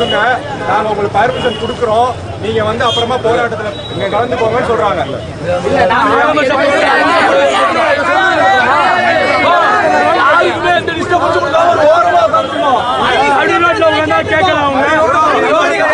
பசங்க நாங்க உங்களுக்கு பர்மிஷன் கொடுக்குறோம் நீங்க வந்து அப்புறமா போராட்டத்துல கலந்து போங்கன்னு சொல்றாங்க அடிநாட்டில் உட்காந்தா கேட்கலாம் அவங்க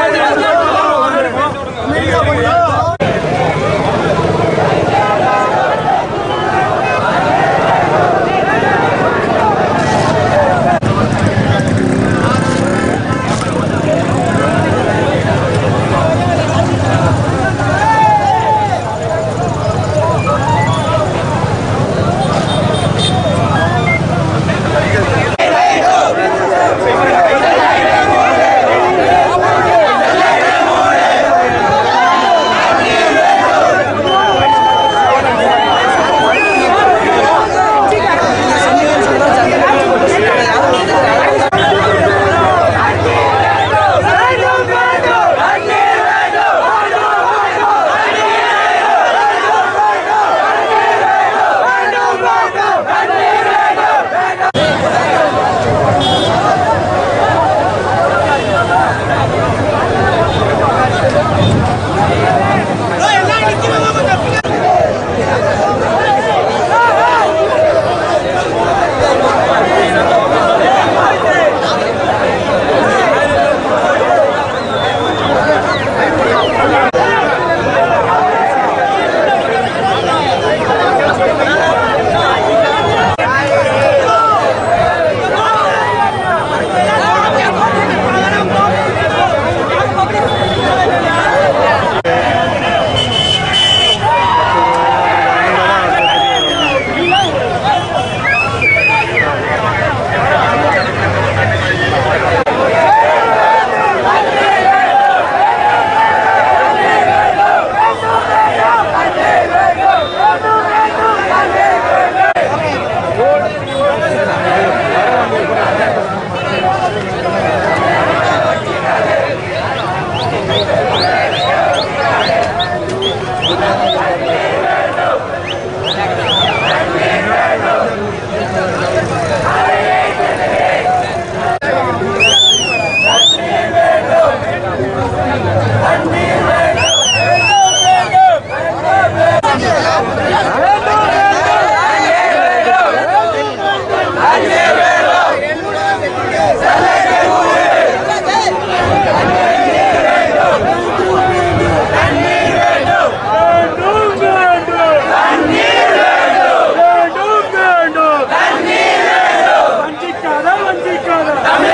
வஞ்சிக்காத வஞ்சிக்காத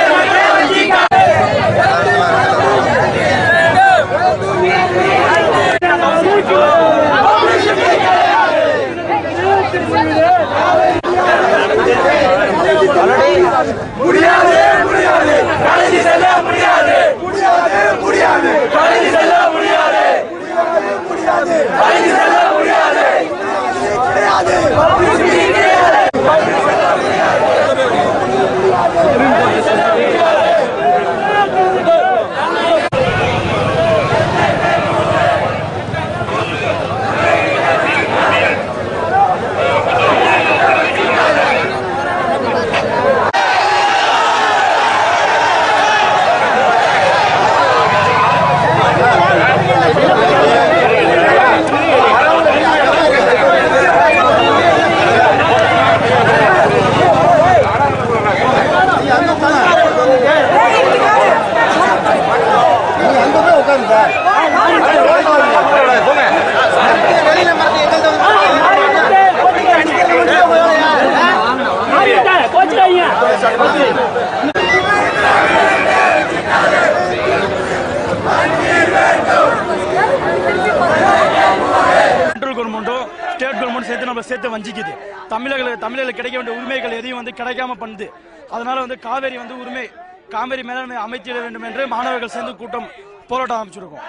சென்ட்ரல் கவர்மெண்ட்டும் ஸ்டேட் கவர்மெண்ட் சேர்த்து நம்ம சேர்த்து வஞ்சிக்குது தமிழர்களுக்கு தமிழர்களுக்கு கிடைக்க வேண்டிய உரிமைகள் எதையும் வந்து கிடைக்காம பண்ணுது அதனால வந்து காவேரி வந்து உரிமை காவேரி மேலாண்மை அமைத்திட வேண்டும் என்று மாணவர்கள் சேர்ந்து கூட்டம் போராட்டம் ஆரம்பிச்சிருக்கோம்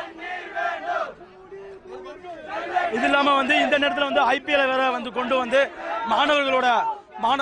இது இல்லாம வந்து இந்த நேரத்துல வந்து ஐபிஎல் வேற வந்து கொண்டு வந்து மாணவர்களோட மாண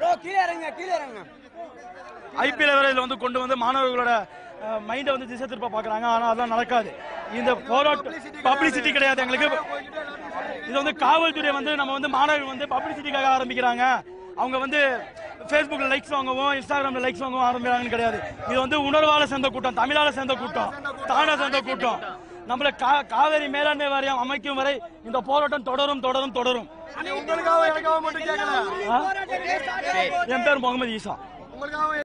ஐபிஎல் வேற இதுல வந்து கொண்டு வந்து மாணவர்களோட மைண்டை வந்து திசை திருப்ப பாக்குறாங்க ஆனா அதெல்லாம் நடக்காது இந்த போராட்டம் பப்ளிசிட்டி கிடையாது எங்களுக்கு இது வந்து காவல்துறை வந்து நம்ம வந்து மாணவர்கள் வந்து பப்ளிசிட்டிக்காக ஆரம்பிக்கிறாங்க அவங்க வந்து ஃபேஸ்புக்ல லைக்ஸ் வாங்கவும் இன்ஸ்டாகிராம்ல லைக்ஸ் வாங்கவும் ஆரம்பிக்கிறாங்கன்னு கிடையாது இது வந்து உணர்வால சேர்ந்த கூட்டம் தமிழால சேர்ந்த கூட்டம் தானா சேர்ந்த கூட்டம் நம்மள கா- காவேரி மேலாண்மை வாரியம் அமைக்கும் வரை இந்த போராட்டம் தொடரும் தொடரும் தொடரும் உங்களுக்காக எனக்காக மட்டும் கேட்கல ஆ? என் பேர் முகமது ஈசா உங்களுக்காக